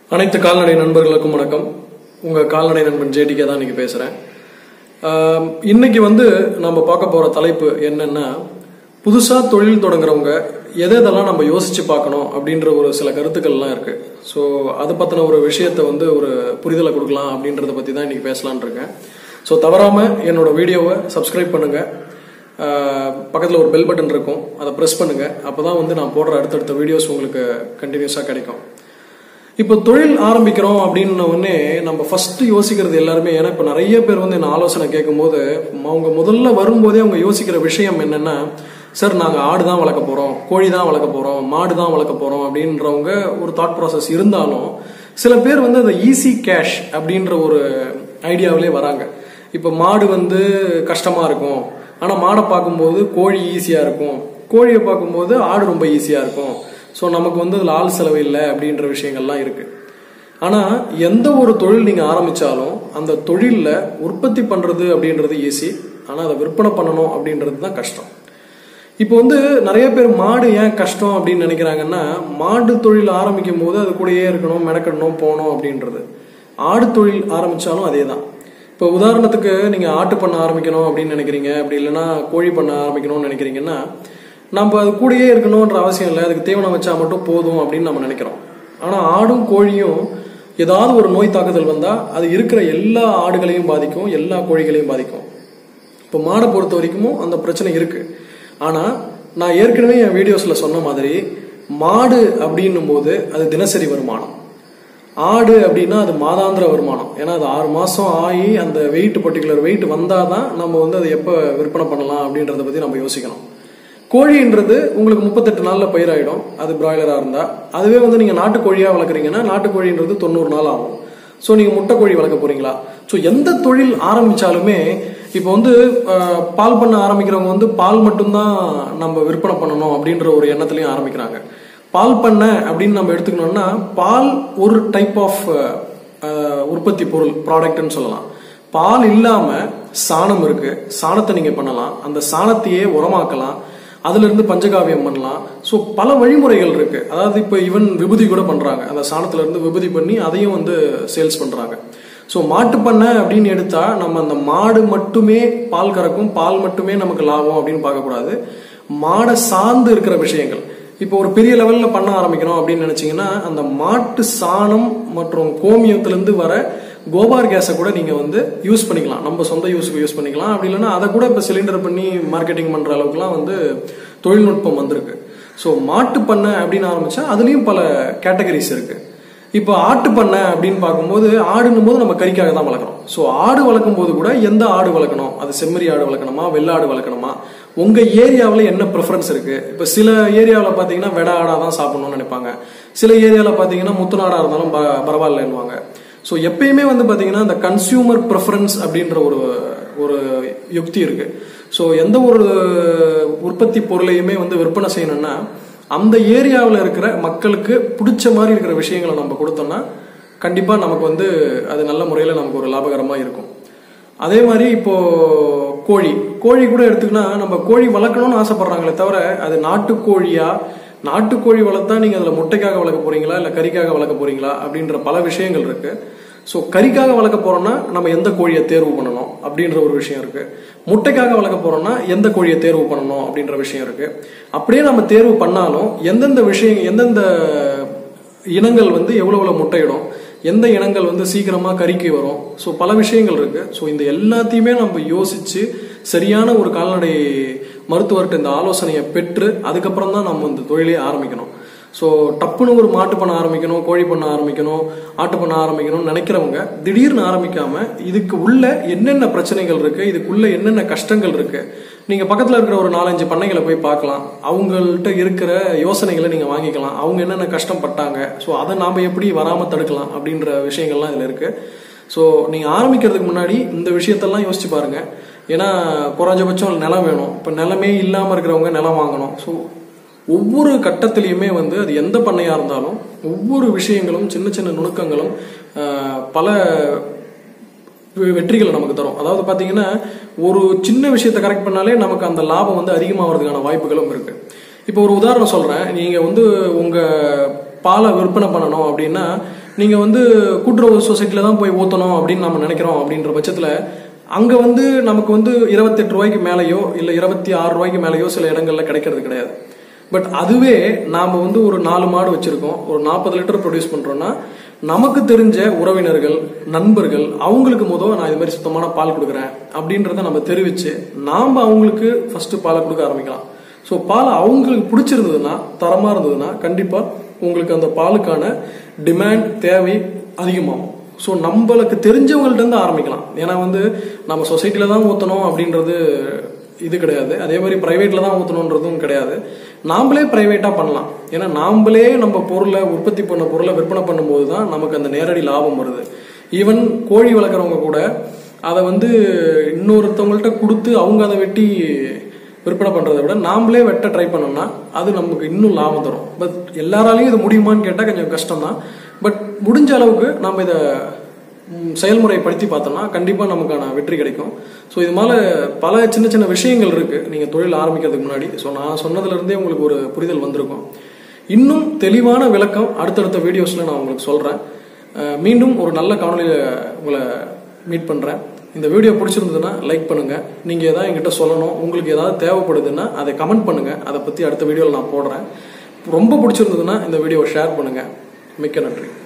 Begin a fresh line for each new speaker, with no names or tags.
அனைத்து கால்நடை நண்பர்களுக்கும் வணக்கம் உங்க கால்நடை நண்பன் ஜேடிகே தான் இன்னைக்கு பேசுறேன் ஆம், இன்னைக்கு வந்து நம்ம பார்க்க போற தலைப்பு என்னன்னா புதுசா தொழில் தொடங்குறவங்க எதை எதெல்லாம் நம்ம யோசிச்சு பார்க்கணும் அப்படின்ற ஒரு சில கருத்துக்கள்லாம் இருக்கு ஸோ அதை பத்தின ஒரு விஷயத்தை வந்து ஒரு புரிதலை கொடுக்கலாம் அப்படின்றத பத்தி தான் இன்னைக்கு பேசலாம்னு இருக்கேன் ஸோ தவறாம என்னோட வீடியோவை சப்ஸ்கிரைப் பண்ணுங்க ஆஹ், பக்கத்துல ஒரு பெல் பட்டன் இருக்கும் அதை ப்ரெஸ் பண்ணுங்க அப்பதான் வந்து நான் போடுற அடுத்தடுத்த வீடியோஸ் உங்களுக்கு கண்டினியூஸா கிடைக்கும் இப்போ தொழில் ஆரம்பிக்கிறோம் அப்படின்ன உடனே நம்ம ஃபர்ஸ்ட் யோசிக்கிறது எல்லாருமே ஏன்னா இப்போ நிறைய பேர் வந்து என்ன ஆலோசனை கேட்கும்போது அவங்க முதல்ல வரும்போதே அவங்க யோசிக்கிற விஷயம் என்னன்னா சார் நாங்கள் ஆடு தான் வளர்க்க போறோம் கோழி தான் வளர்க்க போறோம் மாடு தான் வளர்க்க போறோம் அப்படின்றவங்க ஒரு தாட் ப்ராசஸ் இருந்தாலும் சில பேர் வந்து அந்த ஈஸி கேஷ் அப்படின்ற ஒரு ஐடியாவிலே வராங்க இப்போ மாடு வந்து கஷ்டமா இருக்கும் ஆனால் மாடை பார்க்கும்போது கோழி ஈஸியா இருக்கும் கோழியை பார்க்கும்போது ஆடு ரொம்ப ஈஸியா இருக்கும் ஸோ நமக்கு வந்து அதில் ஆள் செலவு இல்லை அப்படின்ற விஷயங்கள்லாம் இருக்கு ஆனால் எந்த ஒரு தொழில் நீங்கள் ஆரம்பிச்சாலும் அந்த தொழிலில் உற்பத்தி பண்ணுறது அப்படின்றது ஈஸி ஆனால் அதை விற்பனை பண்ணணும் அப்படின்றது தான் கஷ்டம் இப்போ வந்து நிறைய பேர் மாடு ஏன் கஷ்டம் அப்படின்னு நினைக்கிறாங்கன்னா மாடு தொழில் ஆரம்பிக்கும் போது அது கூடயே இருக்கணும் மெனக்கடணும் போகணும் அப்படின்றது ஆடு தொழில் ஆரம்பிச்சாலும் அதே தான் இப்போ உதாரணத்துக்கு நீங்கள் ஆட்டு பண்ண ஆரம்பிக்கணும் அப்படின்னு நினைக்கிறீங்க அப்படி இல்லைன்னா கோழி பண்ண ஆரம்பிக்கணும்னு நினைக்கிறீங்கன்னா நம்ம அது கூடயே இருக்கணுன்ற அவசியம் இல்லை அதுக்கு தீவனம் வச்சா மட்டும் போதும் அப்படின்னு நம்ம நினைக்கிறோம் ஆனால் ஆடும் கோழியும் ஏதாவது ஒரு நோய் தாக்குதல் வந்தால் அது இருக்கிற எல்லா ஆடுகளையும் பாதிக்கும் எல்லா கோழிகளையும் பாதிக்கும் இப்போ மாடை பொறுத்த வரைக்கும் அந்த பிரச்சனை இருக்கு ஆனா நான் ஏற்கனவே என் வீடியோஸ்ல சொன்ன மாதிரி மாடு அப்படின்னும் போது அது தினசரி வருமானம் ஆடு அப்படின்னா அது மாதாந்திர வருமானம் ஏன்னா அது ஆறு மாசம் ஆகி அந்த வெயிட் பர்டிகுலர் வெயிட் வந்தாதான் நம்ம வந்து அதை எப்போ விற்பனை பண்ணலாம் அப்படின்றத பத்தி நம்ம யோசிக்கணும் கோழின்றது உங்களுக்கு முப்பத்தெட்டு நாள்ல பயிராயிடும் அது பிராய்லரா இருந்தா அதுவே வந்து நீங்க நாட்டுக்கோழியா வளர்க்குறீங்கன்னா நாட்டுக்கோழின்றது தொண்ணூறு நாள் ஆகும் ஸோ நீங்க முட்டை கோழி வளர்க்க போறீங்களா ஸோ எந்த தொழில் ஆரம்பிச்சாலுமே இப்போ வந்து அஹ், பால் பண்ண ஆரம்பிக்கிறவங்க வந்து பால் மட்டும்தான் நம்ம விற்பனை பண்ணணும் அப்படின்ற ஒரு எண்ணத்துலயும் ஆரம்பிக்கிறாங்க பால் பண்ண அப்படின்னு நம்ம எடுத்துக்கணும்னா பால் ஒரு டைப் ஆஃப் உற்பத்தி பொருள் ப்ராடக்ட்னு சொல்லலாம் பால் இல்லாம சாணம் இருக்கு சாணத்தை நீங்க பண்ணலாம் அந்த சாணத்தையே உரமாக்கலாம் அதுல இருந்து பஞ்சகாவியம் பண்ணலாம் ஸோ பல வழிமுறைகள் இருக்கு அதாவது இப்போ ஈவன் விபூதி கூட பண்றாங்க அந்த சாணத்துல இருந்து விபூதி பண்ணி அதையும் வந்து சேல்ஸ் பண்றாங்க ஸோ மாட்டு பண்ணை அப்படின்னு எடுத்தா நம்ம அந்த மாடு மட்டுமே பால் கறக்கும் பால் மட்டுமே நமக்கு லாபம் அப்படின்னு பார்க்கக்கூடாது மாடை சார்ந்து இருக்கிற விஷயங்கள் இப்போ ஒரு பெரிய லெவல்ல பண்ண ஆரம்பிக்கணும் அப்படின்னு நினைச்சீங்கன்னா அந்த மாட்டு சாணம் மற்றும் கோமியத்திலிருந்து வர கோபார் கேஸை கூட நீங்க வந்து யூஸ் பண்ணிக்கலாம் நம்ம சொந்த யூஸுக்கு யூஸ் பண்ணிக்கலாம் அப்படி இல்லைன்னா அதை கூட இப்போ சிலிண்டர் பண்ணி மார்க்கெட்டிங் பண்ற அளவுக்குலாம் வந்து தொழில்நுட்பம் வந்திருக்கு ஸோ மாட்டு பண்ணை அப்படின்னு ஆரம்பிச்சா அதுலயும் பல கேட்டகரிஸ் இருக்கு இப்போ ஆட்டு பண்ணை அப்படின்னு பார்க்கும்போது ஆடுன்னும் போது நம்ம கறிக்காக தான் வளர்க்குறோம் ஸோ ஆடு வளர்க்கும் போது கூட எந்த ஆடு வளர்க்கணும் அது செம்மறி ஆடு வளர்க்கணுமா வெள்ளாடு வளர்க்கணுமா உங்க ஏரியாவில் என்ன ப்ரிஃபரன்ஸ் இருக்கு இப்போ சில ஏரியாவில் பார்த்தீங்கன்னா வெட ஆடா தான் சாப்பிடணும்னு நினைப்பாங்க சில ஏரியாவில் பார்த்தீங்கன்னா முத்துநாடா இருந்தாலும் ப- பரவாயில்லைன்னுவாங்க ஸோ எப்பயுமே வந்து பார்த்தீங்கன்னா இந்த கன்சியூமர் ப்ரிஃபரன்ஸ் அப்படின்ற ஒரு ஒரு யுக்தி இருக்கு ஸோ எந்த ஒரு உற்பத்தி பொருளையுமே வந்து விற்பனை செய்யணும்னா அந்த ஏரியாவில் இருக்கிற மக்களுக்கு பிடிச்ச மாதிரி இருக்கிற விஷயங்களை நம்ம கொடுத்தோம்னா கண்டிப்பாக நமக்கு வந்து அது நல்ல முறையில் நமக்கு ஒரு லாபகரமாக இருக்கும் அதே மாதிரி இப்போ கோழி கோழி கூட எடுத்துக்கினா நம்ம கோழி வளர்க்கணும்னு ஆசைப்படுறாங்களே தவிர அது நாட்டுக்கோழியா நாட்டுக்கோழி வளர்த்தா நீங்க அதுல முட்டைக்காக வளர்க்க போறீங்களா இல்ல கறிக்காக வளர்க்க போறீங்களா அப்படின்ற பல விஷயங்கள் இருக்கு ஸோ கறிக்காக வளர்க்க போறோம்னா நம்ம எந்த கோழியை தேர்வு பண்ணணும் அப்படின்ற ஒரு விஷயம் இருக்கு முட்டைக்காக வளர்க்க போறோம்னா எந்த கோழியை தேர்வு பண்ணணும் அப்படின்ற விஷயம் இருக்கு அப்படியே நம்ம தேர்வு பண்ணாலும் எந்தெந்த விஷயம் எந்தெந்த இனங்கள் வந்து எவ்வளவு எவ்வளவு முட்டையிடும் எந்த இனங்கள் வந்து சீக்கிரமா கறிக்கு வரும் ஸோ பல விஷயங்கள் இருக்கு ஸோ இந்த எல்லாத்தையுமே நம்ம யோசிச்சு சரியான ஒரு கால்நடை மருத்துவர்கிட்ட இந்த ஆலோசனையை பெற்று அதுக்கப்புறம் தான் நம்ம இந்த தொழிலே ஆரம்பிக்கணும் ஸோ டப்புன்னு ஒரு மாட்டு பண்ண ஆரம்பிக்கணும் கோழி பண்ண ஆரம்பிக்கணும் ஆட்டு பண்ண ஆரம்பிக்கணும்னு நினைக்கிறவங்க திடீர்னு ஆரம்பிக்காம இதுக்கு உள்ள என்னென்ன பிரச்சனைகள் இருக்கு இதுக்குள்ள என்னென்ன கஷ்டங்கள் இருக்கு நீங்க பக்கத்துல இருக்கிற ஒரு நாலஞ்சு பண்ணைகளை போய் பார்க்கலாம் அவங்கள்ட்ட இருக்கிற யோசனைகளை நீங்க வாங்கிக்கலாம் அவங்க என்னென்ன கஷ்டப்பட்டாங்க ஸோ அதை நாம எப்படி வராம தடுக்கலாம் அப்படின்ற விஷயங்கள்லாம் இதுல இருக்கு ஸோ நீங்க ஆரம்பிக்கிறதுக்கு முன்னாடி இந்த விஷயத்தெல்லாம் யோசிச்சு பாருங்க ஏன்னா குறைஞ்சபட்சம் நிலம் வேணும் இப்போ நிலமே இல்லாம இருக்கிறவங்க நிலம் வாங்கணும் ஸோ ஒவ்வொரு கட்டத்திலையுமே வந்து அது எந்த பண்ணையா இருந்தாலும் ஒவ்வொரு விஷயங்களும் சின்ன சின்ன நுணுக்கங்களும் ஆஹ், பல வெ- வெற்றிகளை நமக்கு தரும் அதாவது பாத்தீங்கன்னா ஒரு சின்ன விஷயத்தை கரெக்ட் பண்ணாலே நமக்கு அந்த லாபம் வந்து அதிகமாகிறதுக்கான வாய்ப்புகளும் இருக்கு இப்போ ஒரு உதாரணம் சொல்றேன் நீங்க வந்து உங்க பாலை விற்பனை பண்ணணும் அப்படின்னா நீங்கள் வந்து கூட்டுறவு சொசைட்டியில் தான் போய் ஊற்றணும் அப்படின்னு நம்ம நினைக்கிறோம் அப்படின்ற பட்சத்தில் அங்கே வந்து நமக்கு வந்து இருபத்தெட்டு ரூபாய்க்கு மேலேயோ இல்லை இருபத்தி ஆறு ரூபாய்க்கு மேலேயோ சில இடங்கள்ல கிடைக்கிறது கிடையாது பட் அதுவே நாம் வந்து ஒரு நாலு மாடு வச்சுருக்கோம் ஒரு நாற்பது லிட்டர் ப்ரொடியூஸ் பண்ணுறோன்னா நமக்கு தெரிஞ்ச உறவினர்கள் நண்பர்கள் அவங்களுக்கு முதல் நான் இது மாதிரி சுத்தமான பால் கொடுக்குறேன் அப்படின்றத நம்ம தெரிவித்து நாம் அவங்களுக்கு ஃபஸ்ட்டு பாலை கொடுக்க ஆரம்பிக்கலாம் ஸோ பால் அவங்களுக்கு பிடிச்சிருந்ததுன்னா தரமாக இருந்ததுன்னா கண்டிப்பாக உங்களுக்கு அந்த பாலுக்கான டிமாண்ட் தேவை அதிகமாகும் ஸோ நம்மளுக்கு தெரிஞ்சவங்கள்ட்ட இருந்து ஆரம்பிக்கலாம் ஏன்னா வந்து நம்ம சொசைட்டியில் தான் ஊற்றணும் அப்படின்றது இது கிடையாது அதே மாதிரி ப்ரைவேட்டில் தான் ஊற்றணுன்றதும் கிடையாது நாமளே ப்ரைவேட்டாக பண்ணலாம் ஏன்னா நாமளே நம்ம பொருளை உற்பத்தி பண்ண பொருளை விற்பனை பண்ணும்போது தான் நமக்கு அந்த நேரடி லாபம் வருது ஈவன் கோழி வளர்க்குறவங்க கூட அதை வந்து இன்னொருத்தவங்கள்ட்ட கொடுத்து அவங்க அதை வெட்டி விற்பனை பண்ணுறதை விட நாமளே வெட்ட ட்ரை பண்ணோம்னா அது நமக்கு இன்னும் லாபம் தரும் பட் எல்லாராலையும் இது முடியுமான்னு கேட்டால் கொஞ்சம் கஷ்டம் தான் பட் முடிஞ்ச அளவுக்கு நம்ம இதை ம், செயல்முறைப்படுத்தி பார்த்தோம்னா கண்டிப்பாக நமக்கான வெற்றி கிடைக்கும் ஸோ இது மேலே பல சின்ன சின்ன விஷயங்கள் இருக்குது நீங்கள் தொழில் ஆரம்பிக்கிறதுக்கு முன்னாடி ஸோ நான் சொன்னதுலேருந்தே உங்களுக்கு ஒரு புரிதல் வந்திருக்கும் இன்னும் தெளிவான விளக்கம் அடுத்தடுத்த வீடியோஸில் நான் உங்களுக்கு சொல்கிறேன் மீண்டும் ஒரு நல்ல காணொலியில் உங்களை மீட் பண்ணுறேன் இந்த வீடியோ பிடிச்சிருந்ததுன்னா லைக் பண்ணுங்கள் நீங்கள் எதாவது என்கிட்ட சொல்லணும் உங்களுக்கு ஏதாவது தேவைப்படுதுன்னா அதை கமெண்ட் பண்ணுங்கள் அதை பற்றி அடுத்த வீடியோவில் நான் போடுறேன் ரொம்ப பிடிச்சிருந்ததுன்னா இந்த வீடியோவை ஷேர் பண்ணுங்கள் மிக்க நன்றி